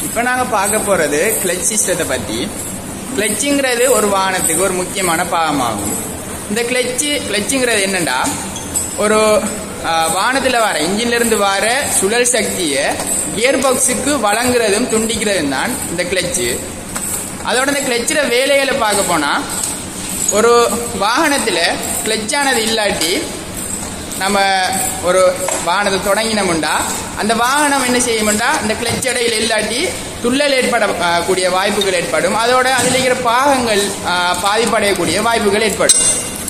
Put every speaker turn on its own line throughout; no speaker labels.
இப்போ நாங்கள் பார்க்க போகிறது கிளச் சிஸ்டத்தை பற்றி கிளச்சுங்கிறது ஒரு வாகனத்துக்கு ஒரு முக்கியமான பாகமாகும் இந்த கிளச்சு கிளச்சுங்கிறது என்னண்டா ஒரு வாகனத்தில் வர இன்ஜின்ல இருந்து வர சுழல் சக்தியை கியர் பாக்ஸுக்கு வழங்குறதும் துண்டிக்கிறதும் தான் இந்த கிளச்சு அதோட இந்த கிளச்சில் வேலைகளை பார்க்க போனால் ஒரு வாகனத்தில் கிளச்சானது இல்லாட்டி நம்ம ஒரு வாகனத்தை தொடங்கினோம்டா அந்த வாகனம் என்ன செய்யும்டா இந்த கிளச் இடையில் இல்லாட்டி துள்ளல் ஏற்பட ஆ, கூடிய வாய்ப்புகள் ஏற்படும் அதோட அதில் இருக்கிற பாகங்கள் ஆ, பாதிப்படையக்கூடிய வாய்ப்புகள் ஏற்படும்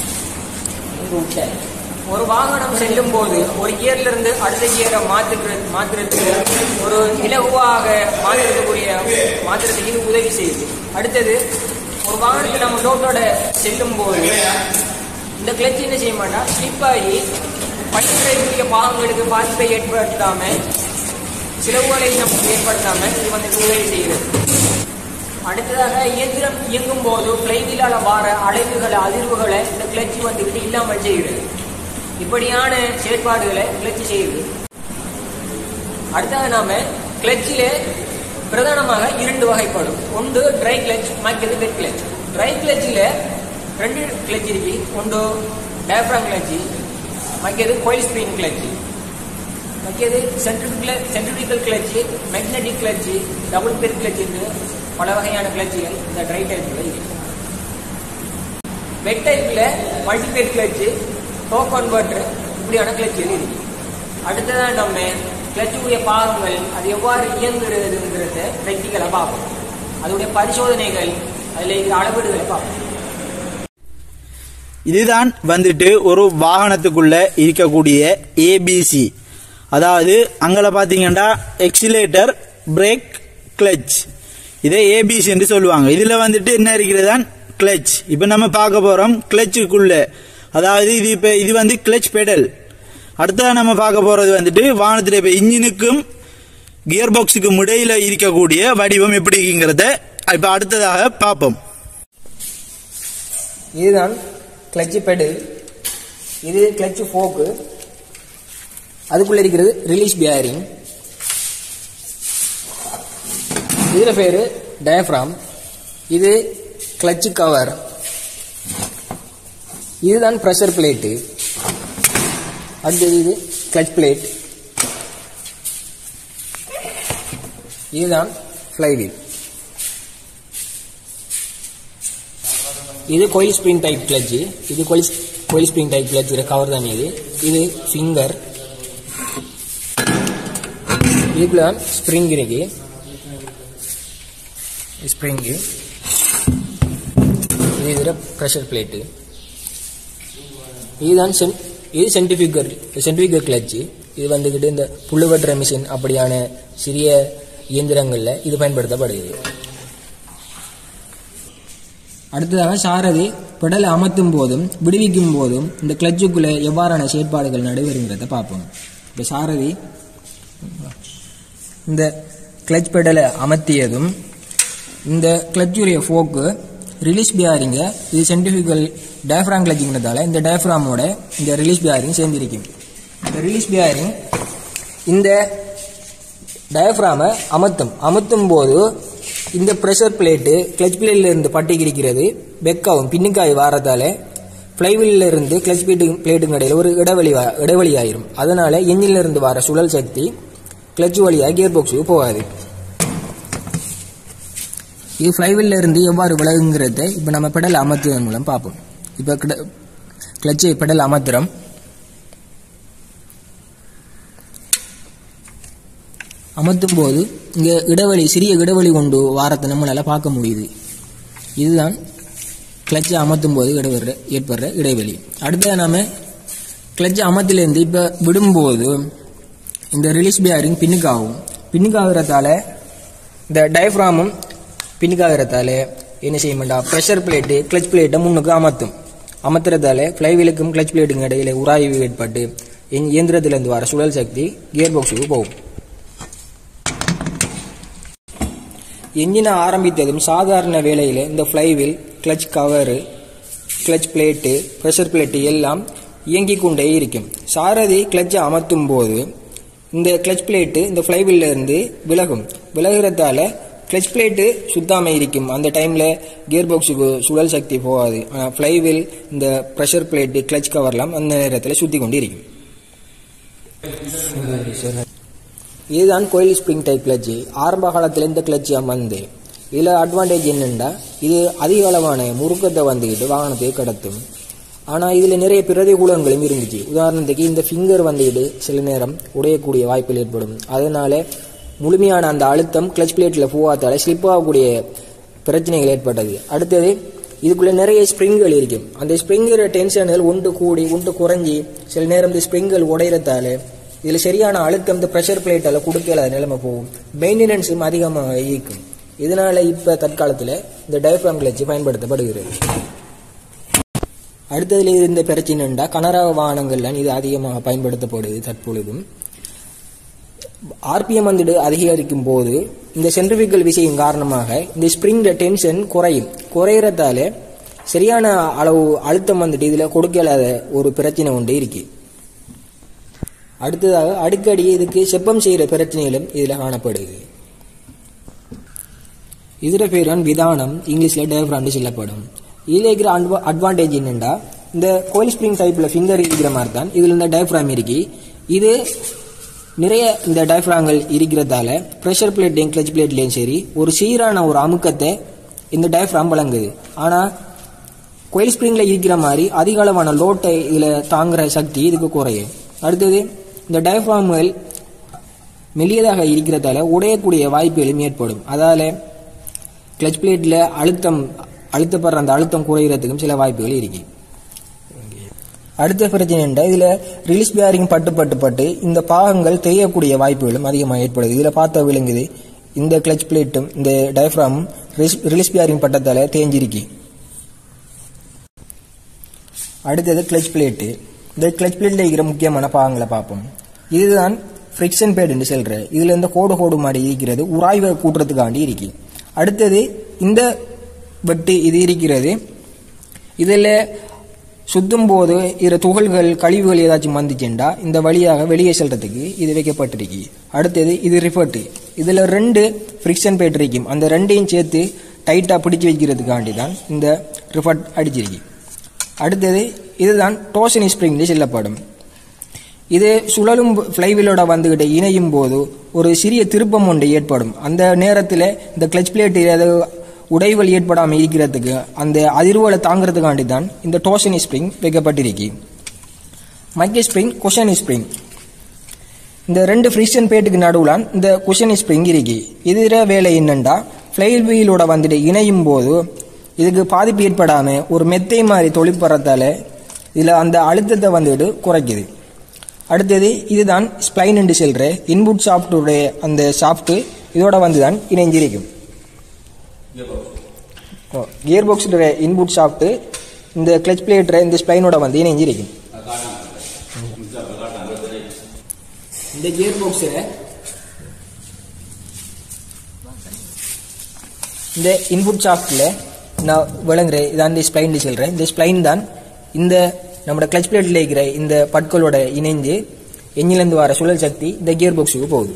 ஒரு வாகனம் செல்லும் போது ஒரு கியர்ல இருந்து அடுத்த கியரை மாத்துறது மாத்துறதுக்கு ஒரு இலகுவாக மாத்துறதுக்குரிய மாத்துறதுக்கு இது உதவி செய்யுது அடுத்தது ஒரு வாகனத்தில் நம்ம ரோட்டோட செல்லும் போது இந்த கிளச் என்ன செய்ய மாட்டா ஸ்லிப் ஆகி பயணிக்கக்கூடிய பாகங்களுக்கு பாதிப்பை ஏற்படுத்தாம சிலவுகளை நமக்கு ஏற்படுத்தாம இது வந்து உதவி செய்கிறது அடுத்ததாக இயந்திரம் இயங்கும் போது பிளைவீலால வார அலைவுகளை அதிர்வுகளை இந்த கிளட்சி வந்துக்கிட்டு இல்லாமல் செய்கிறது இப்படியான செயற்பாடுகளை கிளட்சி செய்யுது அடுத்ததாக நாம கிளட்சிலே பிரதானமாக இரண்டு வகைப்படும் ஒன்று ட்ரை கிளட்ச் மற்றது வெட் கிளட்ச் ட்ரை கிளட்சில் ரெண்டு கிளட்ச் இருக்கு ஒன்று டயப்ராம் கிளட்சி மற்றது கோயில் ஸ்ப்ரிங் கிளட்சி மற்றது சென்ட்ரிபிகல் சென்ட்ரிபிகல் கிளட்சி மேக்னெட்டிக் கிளட்சி டபுள் பெர் கிளட்ச் என்று பல வகையான கிளட்சிகள் இந்த ட்ரை டைப்பில் இருக்கு வெட் டைப்பில் மல்டிபேர் கிளட்சி டோ கன்வெர்டர் இப்படியான கிளட்சிகள் இருக்கு அடுத்ததான் நம்ம கிளட்சுடைய பாகங்கள் அது எவ்வாறு இயங்குறதுங்கிறத பிராக்டிக்கலாக பார்ப்போம் அதோடைய பரிசோதனைகள் அதில் இருக்கிற அளவீடுகளை பார்ப்போம்
இதுதான் வந்துட்டு ஒரு வாகனத்துக்குள்ள இருக்கக்கூடிய ஏபிசி அதாவது அங்கே பார்த்தீங்கன்னா எக்ஸிலேட்டர் பிரேக் கிளச் இதை ஏபிசி என்று சொல்லுவாங்க இதில் வந்துட்டு என்ன இருக்கிறது தான் கிளச் இப்போ நம்ம பார்க்க போகிறோம் கிளச்சுக்குள்ள அதாவது இது இப்போ இது வந்து கிளச் பெடல் அடுத்ததாக நம்ம பார்க்க போகிறது வந்துட்டு வாகனத்தில் இப்போ இன்ஜினுக்கும் கியர் பாக்ஸுக்கும் இடையில இருக்கக்கூடிய வடிவம் எப்படி இருக்குங்கிறத இப்போ அடுத்ததாக பார்ப்போம்
இதுதான் கிளட்ச் பெடல் இது கிளட்ச் ஃபோக்கு அதுக்குள்ள இருக்கிறது ரிலீஸ் பியரிங் இதுல பேரு டயஃப்ராம் இது கிளட்ச் கவர் இதுதான் ப்ரெஷர் பிளேட்டு அடுத்தது இது கிளட்ச் பிளேட் இதுதான் ஃப்ளைவீல் இது கோயில் ஸ்ப்ரிங் டைப் கிளட்ச் இது கோயில் கோயில் ஸ்ப்ரிங் டைப் கிளட்ச் கவர் தான் இது இது ஃபிங்கர் இதுக்குள்ள ஸ்ப்ரிங் இருக்கு ஸ்ப்ரிங்கு இது இதில் ப்ரெஷர் பிளேட்டு இதுதான் சென் இது சென்டிஃபிகர் சென்டிஃபிகர் கிளட்ச் இது வந்துக்கிட்டு இந்த புல்லு வெட்டுற மிஷின் அப்படியான சிறிய இயந்திரங்களில் இது பயன்படுத்தப்படுகிறது அடுத்ததாக சாரதி பெடலை அமர்த்தும் போதும் விடுவிக்கும் போதும் இந்த கிளட்சுக்குள்ளே எவ்வாறான செயற்பாடுகள் நடைபெறுங்கிறத பார்ப்போம் இப்போ சாரதி இந்த கிளட்ச் பெடலை அமர்த்தியதும் இந்த கிளட்சுடைய ஃபோக்கு ரிலீஸ் பியாரிங்க இது சென்டிஃபிகல் டயஃப்ராம் கிளட்சிங்கிறதால இந்த டயஃப்ராமோட இந்த ரிலீஸ் பியாரிங் சேர்ந்திருக்கும் இந்த ரிலீஸ் பியாரிங் இந்த டயஃப்ராமை அமர்த்தும் அமர்த்தும் போது இந்த ப்ரெஷர் பிளேட்டு கிளச் பிளேட்ல இருந்து பட்டிக்கு இருக்கிறது பெக்காவும் பின்னுக்காய் வாரத்தால ஃப்ளைவீல்ல இருந்து கிளச் பிளேட்டு பிளேட்டுங்க இடையில ஒரு இடைவெளி வா- இடைவெளி ஆயிரும் அதனால எஞ்சின்ல இருந்து வர சுழல் சக்தி கிளச் வழியா கியர் பாக்ஸுக்கு போகாது இது ஃப்ளைவீல்ல இருந்து எவ்வாறு விலகுங்கிறத இப்போ நம்ம பெடல் அமர்த்துவதன் மூலம் பார்ப்போம் இப்போ கிளச்சு பெடல் அமர்த்துறோம் அமர்த்தும் போது இங்கே இடைவெளி சிறிய இடைவெளி கொண்டு வாரத்தை நம்மளால் பார்க்க முடியுது இதுதான் கிளச்சை அமர்த்தும் போது இடைவெற ஏற்படுற இடைவெளி அடுத்தது நாம கிளச்சை அமர்த்திலேருந்து இப்போ விடும்போது இந்த ரிலீஸ் பியாரிங் பின்னுக்காகும் பின்னுக்காகிறதால இந்த டயஃப்ராமும் பின்னுக்காகிறதால என்ன செய்ய மாட்டா ப்ரெஷர் பிளேட்டு கிளச் பிளேட்டை முன்னுக்கு அமர்த்தும் அமர்த்துறதால ஃப்ளைவீலுக்கும் கிளச் பிளேட்டுக்கும் இடையில உராய்வு ஏற்பட்டு இயந்திரத்திலிருந்து இயந்திரத்திலிருந்து வர சுழல் சக்தி கியர் பாக்ஸுக்கு போகும் என்ஜினை ஆரம்பித்ததும் சாதாரண வேளையில் இந்த flywheel clutch cover clutch plate pressure plate எல்லாம் இயங்கிக் கொண்டே இருக்கும் சாரதி கிளச்சை அமர்த்தும் போது இந்த கிளச் பிளேட்டு இந்த ஃப்ளைவீல்ல இருந்து விலகும் விலகுறதால கிளச் பிளேட்டு சுத்தாம இருக்கும் அந்த டைம்ல கியர் பாக்ஸுக்கு சுழல் சக்தி போகாது ஆனா ஃப்ளைவீல் இந்த ப்ரெஷர் பிளேட்டு கிளச் கவர்லாம் அந்த நேரத்தில் சுத்தி கொண்டு இருக்கும் இதுதான் கோயில் ஸ்ப்ரிங் டைப் கிளட்ச் ஆரம்ப காலத்தில் இந்த கிளட்ச் அமர்ந்து இதில் அட்வான்டேஜ் என்னென்னா இது அதிக அளவான முறுக்கத்தை வந்துக்கிட்டு வாகனத்தை கடத்தும் ஆனால் இதில் நிறைய பிரதிகூலங்களும் இருந்துச்சு உதாரணத்துக்கு இந்த ஃபிங்கர் வந்துக்கிட்டு சில நேரம் உடையக்கூடிய வாய்ப்புகள் ஏற்படும் அதனால முழுமையான அந்த அழுத்தம் கிளச் பிளேட்டில் போகாதால ஸ்லிப் ஆகக்கூடிய பிரச்சனைகள் ஏற்பட்டது அடுத்தது இதுக்குள்ள நிறைய ஸ்ப்ரிங்குகள் இருக்கும் அந்த ஸ்ப்ரிங்கோட டென்ஷன்கள் ஒன்று கூடி ஒன்று குறைஞ்சி சில நேரம் இந்த ஸ்ப்ரிங்குகள் உடையிறதால இதில் சரியான அழுத்தம் இந்த ப்ரெஷர் பிளேட்டால் கொடுக்கல நிலைமை போகும் மெயின்டெனன்ஸும் அதிகமாக ஈக்கும் இதனால இப்போ தற்காலத்தில் இந்த டயஃப்ராம் கிளட்ச் பயன்படுத்தப்படுகிறது அடுத்ததுல இருந்த பிரச்சனைண்டா கனரா வாகனங்கள்லாம் இது அதிகமாக பயன்படுத்தப்படுது தற்பொழுதும் ஆர்பிஎம் வந்துட்டு அதிகரிக்கும் போது இந்த சென்ட்ரிபிகல் விசையின் காரணமாக இந்த ஸ்ப்ரிங் டென்ஷன் குறையும் குறையறதால சரியான அளவு அழுத்தம் வந்துட்டு இதுல கொடுக்கலாத ஒரு பிரச்சனை ஒன்று இருக்கு அடுத்ததாக அடிக்கடி இதுக்கு செப்பம் செய்யற பிரச்சனைகளும் இதுல காணப்படுது இதுல பேர் தான் விதானம் இங்கிலீஷ்ல டயஃப்ராம்னு சொல்லப்படும் இதுல இருக்கிற அட்வான்டேஜ் என்னன்னா இந்த கோயில் ஸ்ப்ரிங் டைப்ல ஃபிங்கர் இருக்கிற மாதிரி தான் இதுல இந்த டயஃப்ராம் இருக்கு இது நிறைய இந்த டயஃப்ராங்கள் இருக்கிறதால ப்ரெஷர் பிளேட்லையும் கிளச் பிளேட்லையும் சரி ஒரு சீரான ஒரு அமுக்கத்தை இந்த டயஃப்ராம் வழங்குது ஆனா கோயில் ஸ்ப்ரிங்ல இருக்கிற மாதிரி அதிக அளவான லோட்டை இதுல தாங்குற சக்தி இதுக்கு குறையும் அடுத்தது இந்த டயஃப்ராம்கள் மெல்லியதாக இருக்கிறதால உடையக்கூடிய வாய்ப்புகளும் ஏற்படும் அதால கிளச் பிளேட்ல அழுத்தம் அழுத்தப்படுற அந்த அழுத்தம் குறைகிறதுக்கும் சில வாய்ப்புகள் இருக்கு அடுத்த பிரச்சனை என்ன இதுல ரிலீஸ் பேரிங் பட்டு பட்டு பட்டு இந்த பாகங்கள் தேயக்கூடிய வாய்ப்புகளும் அதிகமாக ஏற்படுது இதுல பார்த்தா விளங்குது இந்த கிளச் பிளேட்டும் இந்த டயஃப்ராமும் ரிலீஸ் பேரிங் பட்டத்தால தேஞ்சிருக்கு அடுத்தது கிளச் பிளேட்டு இந்த கிளச் பிளேட்ல இருக்கிற முக்கியமான பாகங்களை பார்ப்போம் இதுதான் ஃப்ரிக்ஷன் பேடுன்னு சொல்ற இதுல இந்த கோடு கோடு மாதிரி இருக்கிறது உராய்வை கூட்டுறதுக்காண்டி இருக்கு அடுத்தது இந்த வெட்டு இது இருக்கிறது இதில் சுத்தும் போது இதில் துகள்கள் கழிவுகள் ஏதாச்சும் வந்துச்சுண்டா இந்த வழியாக வெளியே செல்றதுக்கு இது வைக்கப்பட்டிருக்கு அடுத்தது இது ரிஃபர்ட்டு இதில் ரெண்டு ஃப்ரிக்ஷன் பேட் இருக்கும் அந்த ரெண்டையும் சேர்த்து டைட்டாக பிடிச்சு வைக்கிறதுக்காண்டி தான் இந்த ரிஃபர்ட் அடிச்சிருக்கு அடுத்தது இதுதான் டோசனி ஸ்ப்ரிங்னு சொல்லப்படும் இது சுழலும் ஃப்ளைவீலோட வந்துகிட்டு இணையும் போது ஒரு சிறிய திருப்பம் ஒன்று ஏற்படும் அந்த நேரத்தில் இந்த கிளச் பிளேட் ஏதாவது உடைவுகள் ஏற்படாமல் இருக்கிறதுக்கு அந்த அதிர்வுகளை தாங்கிறதுக்காண்டி தான் இந்த டோசனி ஸ்ப்ரிங் வைக்கப்பட்டிருக்கு மைக்கே ஸ்ப்ரிங் குஷனி ஸ்ப்ரிங் இந்த ரெண்டு ஃப்ரிக்ஷன் பேட்டுக்கு நடுவில் இந்த குஷனி ஸ்ப்ரிங் இருக்கு இதுல வேலை என்னண்டா ஃப்ளைல் வீலோட வந்துட்டு இணையும் போது இதுக்கு பாதிப்பு ஏற்படாம ஒரு மெத்தை மாதிரி தொழிற்படுறதால இதுல அந்த அழுத்தத்தை வந்துட்டு குறைக்குது அடுத்தது இதுதான் ஸ்ப்ளைன் என்று சொல்ற இன்புட் சாஃப்டுடைய அந்த சாஃப்ட் இதோட வந்து தான் இணைஞ்சிருக்கும் கியர் பாக்ஸோட இன்புட் சாஃப்ட் இந்த கிளச் பிளேட்ற இந்த ஸ்ப்ளைனோட வந்து இணைஞ்சிருக்கும் இந்த கியர் பாக்ஸில் இந்த இன்புட் சாஃப்டில் நான் விளங்குறேன் இதான் இந்த ஸ்ப்ளைன் சொல்கிறேன் இந்த ஸ்ப்ளைன் தான் இந்த நம்மளோட கிளச் பிளேட்டில் இருக்கிற இந்த பட்களோட இணைஞ்சு எஞ்சிலேருந்து வர சுழல் சக்தி இந்த கியர் பாக்ஸுக்கு போகுது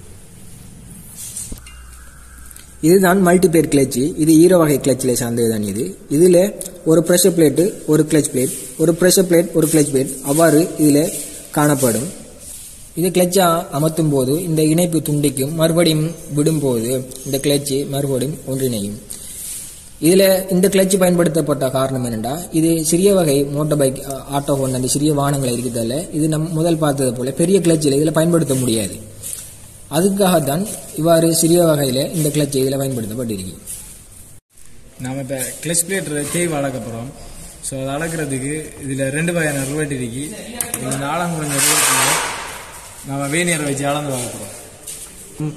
இதுதான் மல்டிபிளேட் கிளட்ச் இது ஈர வகை கிளச்சில் சார்ந்தது தான் இது இதில் ஒரு ப்ரெஷர் பிளேட்டு ஒரு கிளச் பிளேட் ஒரு ப்ரெஷர் பிளேட் ஒரு கிளச் பிளேட் அவ்வாறு இதில் காணப்படும் இது கிளச்சா அமர்த்தும் போது இந்த இணைப்பு துண்டிக்கும் மறுபடியும் விடும்போது இந்த கிளச்சு மறுபடியும் ஒன்றிணையும் இதில் இந்த கிளட்ச் பயன்படுத்தப்பட்ட காரணம் என்னென்னா இது சிறிய வகை மோட்டார் பைக் ஆட்டோ ஹோன் அந்த சிறிய வாகனங்கள் இருக்கிறதால இது நம் முதல் பார்த்தது போல பெரிய கிளட்சில் இதில் பயன்படுத்த முடியாது அதுக்காகத்தான் இவ்வாறு சிறிய வகையில் இந்த கிளட்ச் இதில் பயன்படுத்தப்பட்டிருக்கு
நாம் இப்போ கிளச் பிளேட் தேய்வு அளக்க போகிறோம் ஸோ அதை அளக்கிறதுக்கு இதில் ரெண்டு வகையான ருவெட் இருக்கு இந்த ஆழம் குறைஞ்ச ருவெட்டில் நம்ம வேணியரை வச்சு அளந்து வாங்க போகிறோம்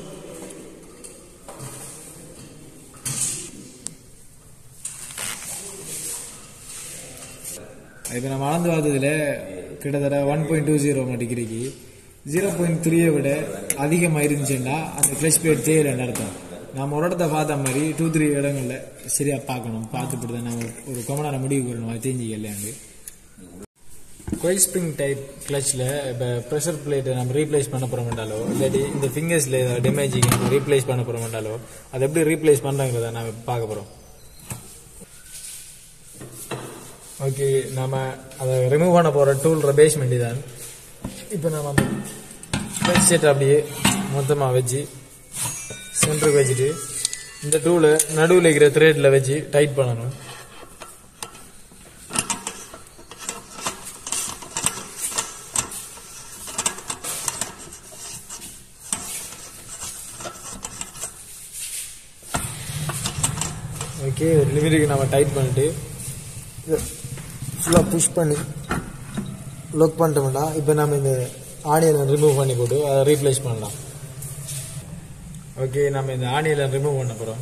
இப்போ நம்ம அளந்து பார்த்ததுல கிட்டத்தட்ட ஒன் பாயிண்ட் டூ ஜீரோ டிகிரிக்கு ஜீரோ பாயிண்ட் த்ரீயை விட அதிகமாக இருந்துச்சுன்னா அந்த கிளச் பிளேட் தேயிலன்னு அர்த்தம் நம்ம ஒரு இடத்த பார்த்த மாதிரி டூ த்ரீ இடங்கள்ல சரியா பார்க்கணும் பார்த்துட்டு தான் நம்ம ஒரு கமனான முடிவு வரணும் அது தெரிஞ்சுக்கலையாண்டு கோயில் ஸ்ப்ரிங் டைப் கிளச்சில் இப்போ ப்ரெஷர் பிளேட்டை நம்ம ரீப்ளேஸ் பண்ண போகிறோம்டாலோ இல்லாட்டி இந்த ஃபிங்கர்ஸில் ஏதாவது டேமேஜிங் ரீப்ளேஸ் பண்ண போகிறோம்டாலோ அதை எப்படி ரீப்ளேஸ் பண்ணுறாங்கிறத நாங்கள் பார்க்க போகிறோம் ஓகே நாம அதை ரிமூவ் பண்ண போகிற டூல் பேஸ்மெண்ட் தான் இப்போ நம்ம அந்த கிளச் செட் அப்படியே மொத்தமாக வச்சு சென்டருக்கு வச்சுட்டு இந்த டூலை நடுவில் இருக்கிற த்ரெட்டில் வச்சு டைட் பண்ணணும் ஓகே ஒரு லிமிட்டுக்கு நம்ம டைட் பண்ணிட்டு இதை ஃபுல்லாக புஷ் பண்ணி லொக் பண்ணிட்டோம்னா இப்போ நம்ம இந்த ஆனியனை ரிமூவ் பண்ணி போட்டு அதை ரீப்ளேஸ் பண்ணலாம் ஓகே நம்ம இந்த ஆனியனை ரிமூவ் பண்ண போகிறோம்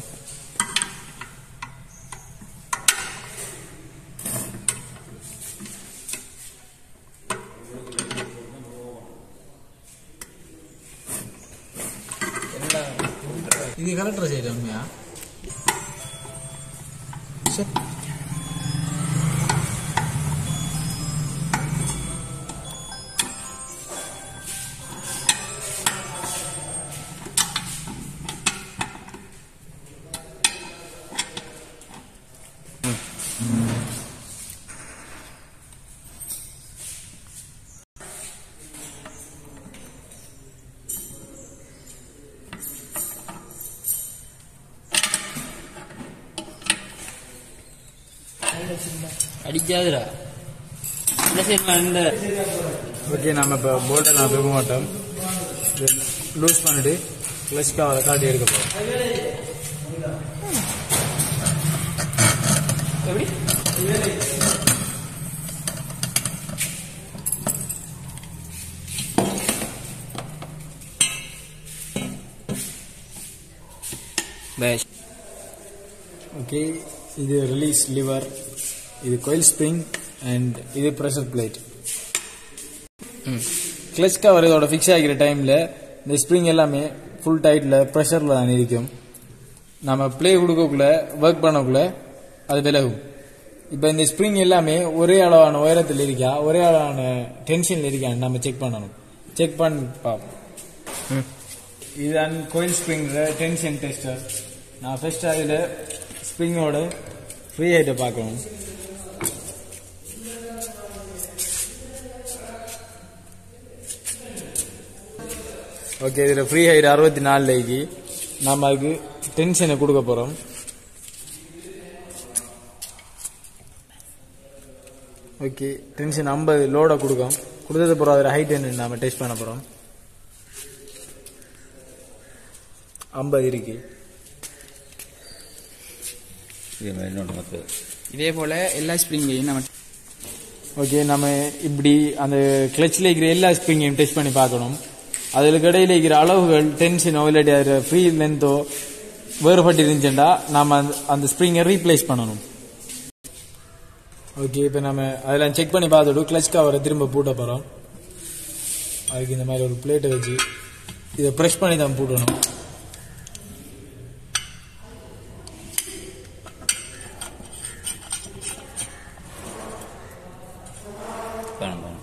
இது கலெக்டர் சைடு உண்மையா சரி
அடிக்காதுடா இந்த சைடு இந்த
ஓகே நம்ம இப்போ போல்ட்டை நான் போக மாட்டோம் லூஸ் பண்ணிட்டு கிளச் கவரை காட்டி எடுக்க போகிறோம்
பேஷ்
ஓகே இது ரிலீஸ் லிவர் இது கோயில் ஸ்ப்ரிங் அண்ட் இது ப்ரெஷர் பிளேட் கிளச் கவர் இதோட ஃபிக்ஸ் ஆகிற டைமில் இந்த ஸ்ப்ரிங் எல்லாமே ஃபுல் டைட்டில் ப்ரெஷரில் தான் இருக்கும் நம்ம ப்ளே கொடுக்கக்குள்ள ஒர்க் பண்ணக்குள்ள அது விலகும் இப்போ இந்த ஸ்ப்ரிங் எல்லாமே ஒரே அளவான உயரத்தில் இருக்கா ஒரே அளவான டென்ஷனில் இருக்கான்னு நம்ம செக் பண்ணணும் செக் பண்ணி பார்ப்போம் இதுதான் கோயில் ஸ்ப்ரிங் டென்ஷன் டெஸ்டர் நான் ஃபர்ஸ்ட் அதில் ஸ்ப்ரிங்கோட ஃப்ரீ ஆகிட்ட பார்க்கணும் ஓகே இதில் ஃப்ரீ ஹைட் அறுபத்தி நாலுலேக்கு நாம் அதுக்கு டென்ஷனை கொடுக்க போகிறோம் ஓகே டென்ஷன் ஐம்பது லோடை கொடுக்கும் கொடுத்தது பிறகு அதில் ஹைட் என்ன நம்ம டெஸ்ட் பண்ண போகிறோம் ஐம்பது இருக்கு
இதே போல எல்லா ஸ்ப்ரிங்கையும் நம்ம
ஓகே நம்ம இப்படி அந்த கிளச்சில் இருக்கிற எல்லா ஸ்ப்ரிங்கையும் டெஸ்ட் பண்ணி பார்க்கணும் அதில் இடையில இருக்கிற அளவுகள் டென்ஷனோ இல்லாட்டி அதில் ஃப்ரீ லென்த்தோ வேறுபட்டு இருந்துச்சுன்னா நாம அந்த- அந்த ஸ்ப்ரிங்கை ரீப்ளேஸ் பண்ணணும் ஓகே இப்போ நம்ம அதெல்லாம் செக் பண்ணி பார்த்துட்டு கிளச் கவரை திரும்ப பூட்ட போகிறோம் அதுக்கு இந்த மாதிரி ஒரு பிளேட்டை வச்சு இதை ப்ரெஷ் பண்ணி தான் பூட்டணும்
வேணும் வேணும்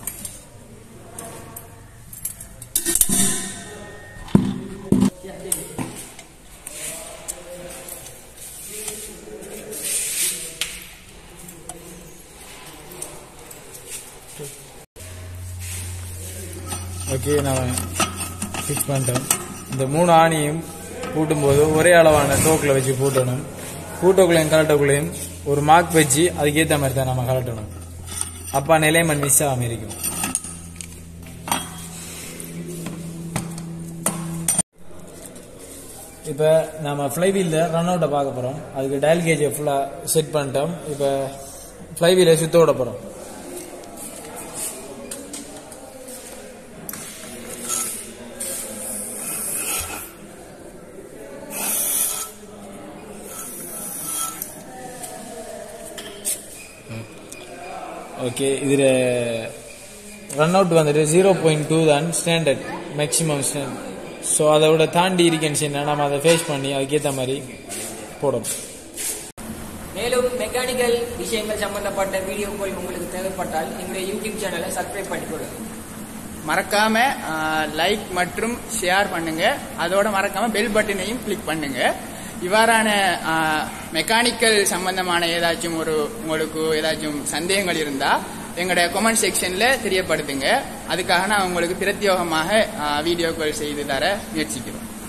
ஓகே நான் ஃபிக்ஸ் பண்ணிட்டேன் இந்த மூணு ஆணியும் பூட்டும்போது ஒரே அளவான டோக்கில் வச்சு பூட்டணும் பூட்டோக்குள்ளையும் கலட்டக்குள்ளையும் ஒரு மார்க் வச்சு அதுக்கேற்ற மாதிரி தான் நம்ம கலட்டணும் அப்போ நிலைமன் மிஸ் ஆகாம இருக்கும் இப்போ நம்ம ஃப்ளைவீலில் ரன் அவுட்டை பார்க்க போகிறோம் அதுக்கு டயல் கேஜை ஃபுல்லாக செட் பண்ணிட்டோம் இப்போ ஃப்ளைவீலை சுத்த விட போகிறோம் ஓகே இதில் ரன் அவுட் வந்துட்டு ஜீரோ பாயிண்ட் டூ தான் ஸ்டாண்டர்ட் மேக்ஸிமம் ஸ்டாண்டர்ட் ஸோ அதை விட தாண்டி இருக்கேன்னு சொன்னா நம்ம அதை ஃபேஸ் பண்ணி அதுக்கேற்ற மாதிரி போடணும்
மேலும் மெக்கானிக்கல் விஷயங்கள் சம்பந்தப்பட்ட வீடியோக்கள் உங்களுக்கு தேவைப்பட்டால் எங்களுடைய யூடியூப் சேனலை சப்ஸ்கிரைப் பண்ணிக்கொள்ளுங்க
மறக்காம லைக் மற்றும் ஷேர் பண்ணுங்க அதோட மறக்காம பெல் பட்டனையும் கிளிக் பண்ணுங்க இவ்வாறான மெக்கானிக்கல் சம்பந்தமான ஏதாச்சும் ஒரு உங்களுக்கு ஏதாச்சும் சந்தேகங்கள் இருந்தா எங்களுடைய கமெண்ட் செக்ஷன்ல தெரியப்படுத்துங்க அதுக்காக நான் உங்களுக்கு பிரத்யோகமாக வீடியோக்கள் செய்து தர முயற்சிக்கிறோம்